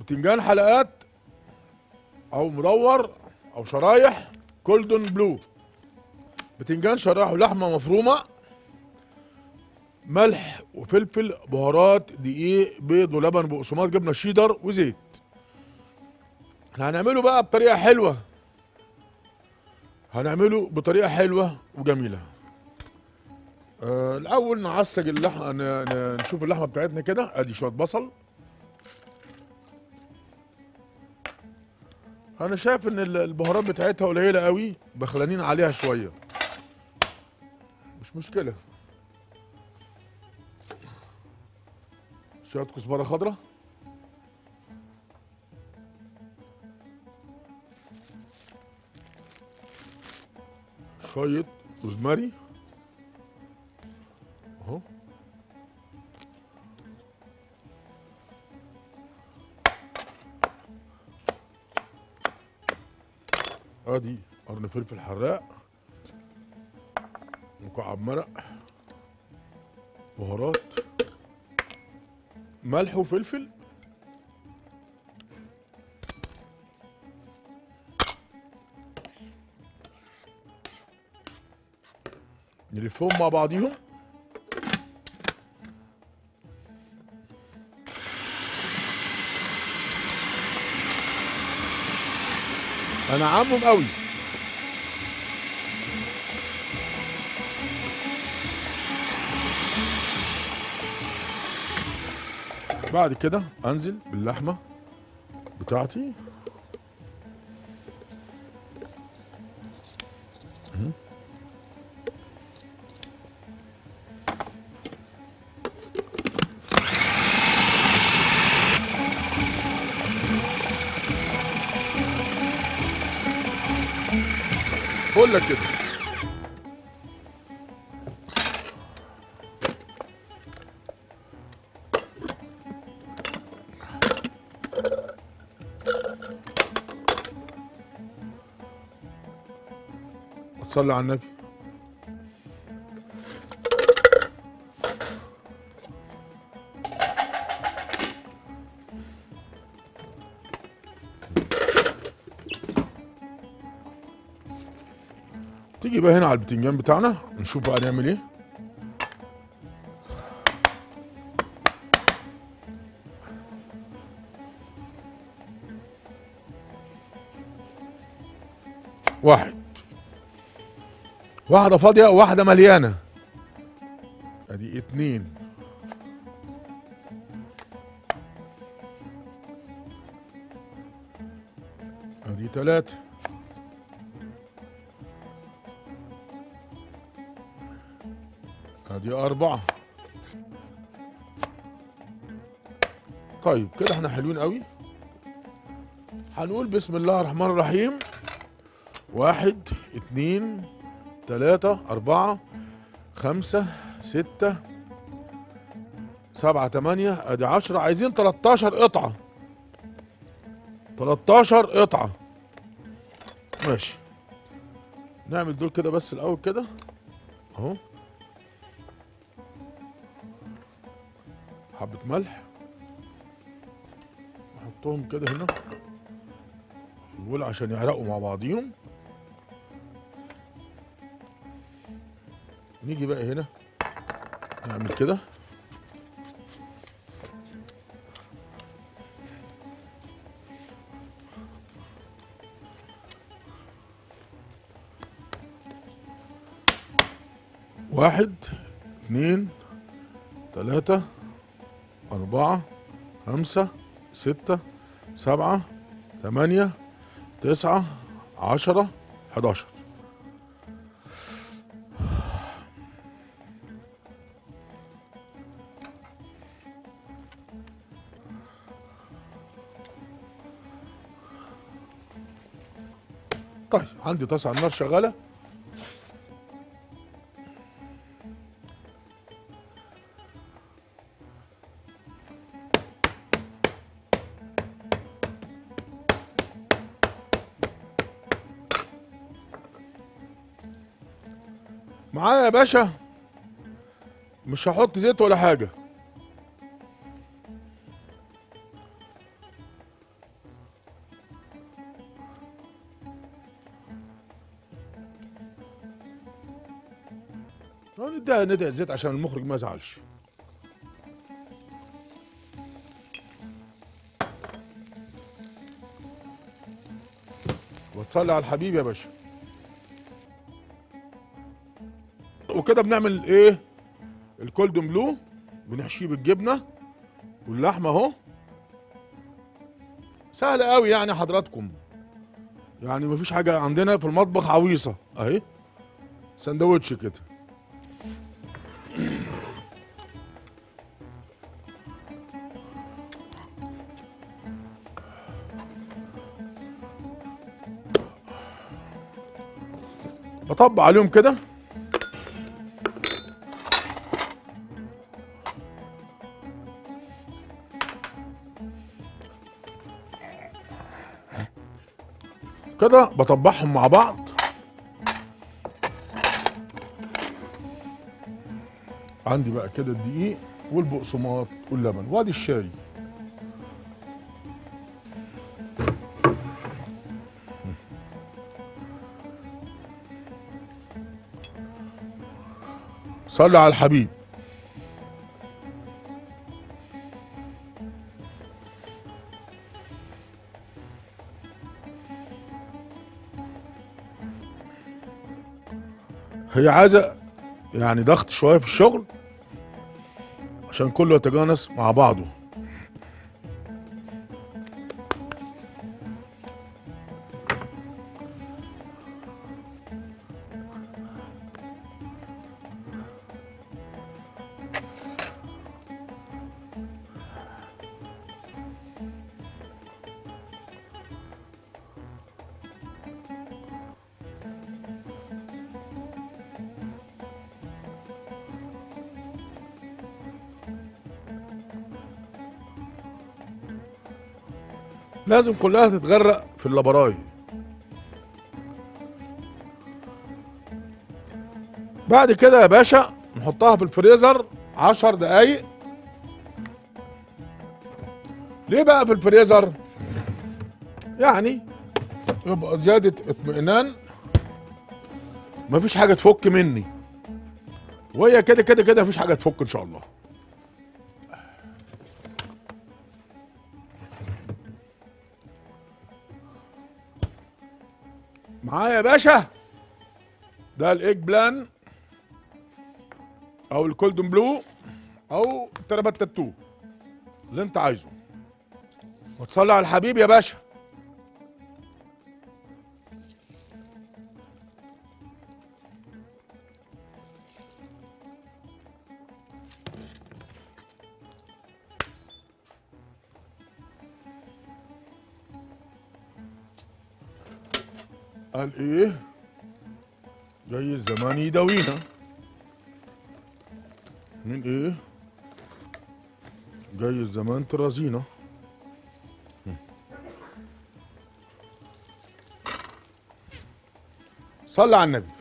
بتنجان حلقات او مدور او شرايح كولدون بلو بتنجان شرايح ولحمه مفرومه ملح وفلفل بهارات دقيق بيض ولبن بقسماط جبنه شيدر وزيت احنا هنعمله بقى بطريقه حلوه هنعمله بطريقه حلوه وجميله آه الاول نعصج اللحمه ن- ن- نشوف اللحمه بتاعتنا كده ادي شويه بصل انا شايف ان ال- البهارات بتاعتها قليله قوي بخلانين عليها شويه مش مشكله شويه كزبره خضراء شويه روزماري اهو ادي قرن فلفل حراق مكعب مرق بهارات ملح وفلفل نلفهم مع بعضيهم انا عامهم قوي بعد كده انزل باللحمه بتاعتي مهم. بقول لك كده صلي على النبي تيجي بقى هنا على البتنجان بتاعنا نشوف بقى نعمل ايه واحد واحدة فاضية وواحدة مليانة ادي اتنين ادي تلاتة ادي أربعة طيب كده احنا حلوين قوي هنقول بسم الله الرحمن الرحيم واحد اتنين تلاتة أربعة خمسة ستة سبعة تمانية ادي عشرة عايزين تلاتاشر قطعة تلاتاشر قطعة ماشي نعمل دول كده بس الأول كده اهو حبة ملح نحطهم كده هنا في البول عشان يعرقوا مع بعضيهم نيجي بقى هنا نعمل كده واحد اتنين تلاتة أربعة خمسة ستة سبعة تمانية تسعة عشرة حداشر طيب عندي طاسة على النار شغالة معايا يا باشا مش هحط زيت ولا حاجة نديها ندعي زيت عشان المخرج ما يزعلش وتصلي على الحبيب يا باشا وكده بنعمل ايه الكولدن بلو بنحشيه بالجبنه واللحمه اهو سهل قوي يعني حضراتكم يعني مفيش حاجه عندنا في المطبخ عويصه اهي سندوتش كده بطبق عليهم كده كده بطبعهم مع بعض عندي بقى كده الدقيق والبقسماط واللبن وادي الشاي صلي على الحبيب هي عايزه يعني ضغط شويه في الشغل عشان كله يتجانس مع بعضه لازم كلها تتغرق في اللبراي بعد كده يا باشا نحطها في الفريزر عشر دقايق ليه بقى في الفريزر يعني يبقى زيادة اطمئنان مفيش حاجة تفك مني وهي كده كده كده مفيش حاجة تفك ان شاء الله معايا يا باشا ده الايج بلان او الكولدن بلو او التربت تاتو اللي انت عايزه وتصلي على الحبيب يا باشا قال ايه جاي الزمان يداوينا من ايه جاي الزمان ترازينا صلى على النبي